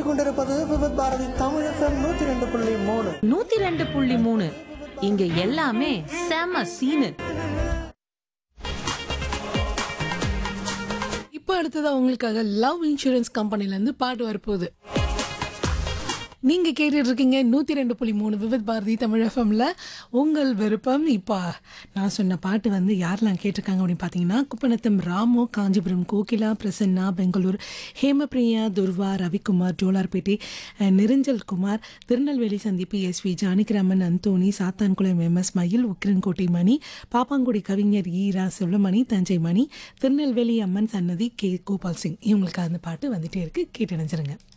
கேட்டுக்கொண்டிருப்பது விபத் பாரதி தமிழ் எஃப்எம் நூத்தி ரெண்டு புள்ளி மூணு நூத்தி ரெண்டு புள்ளி மூணு இங்க எல்லாமே செம சீனு இப்போ அடுத்ததா உங்களுக்காக லவ் இன்சூரன்ஸ் கம்பெனிலேருந்து பாட்டு வரப்போகுது நீங்கள் கேட்டுட்டு இருக்கீங்க நூற்றி ரெண்டு புள்ளி மூணு விவித் பாரதி தமிழ் எஃப்எம்ல உங்கள் விருப்பம் இப்போ நான் சொன்ன பாட்டு வந்து யாரெல்லாம் கேட்டிருக்காங்க அப்படின்னு பார்த்தீங்கன்னா குப்பநத்தம் ராமு காஞ்சிபுரம் கோகிலா பிரசன்னா பெங்களூர் ஹேமபிரியா துர்வா ரவிக்குமார் ஜோலார்பேட்டை அஹ், நிரஞ்சல் குமார் திருநெல்வேலி சந்திப்பு S V Janakiraman Anthony Sathankulam M S Mayil Ukkirankottai மணி பாப்பாங்குடி கவிஞர் ஈரா செல்வமணி தஞ்சை மணி திருநெல்வேலி அம்மன் சன்னதி கே கோபால் சிங் இவங்களுக்கு அந்த பாட்டு வந்துட்டே இருக்கு கேட்டு நினைச்சிருங்க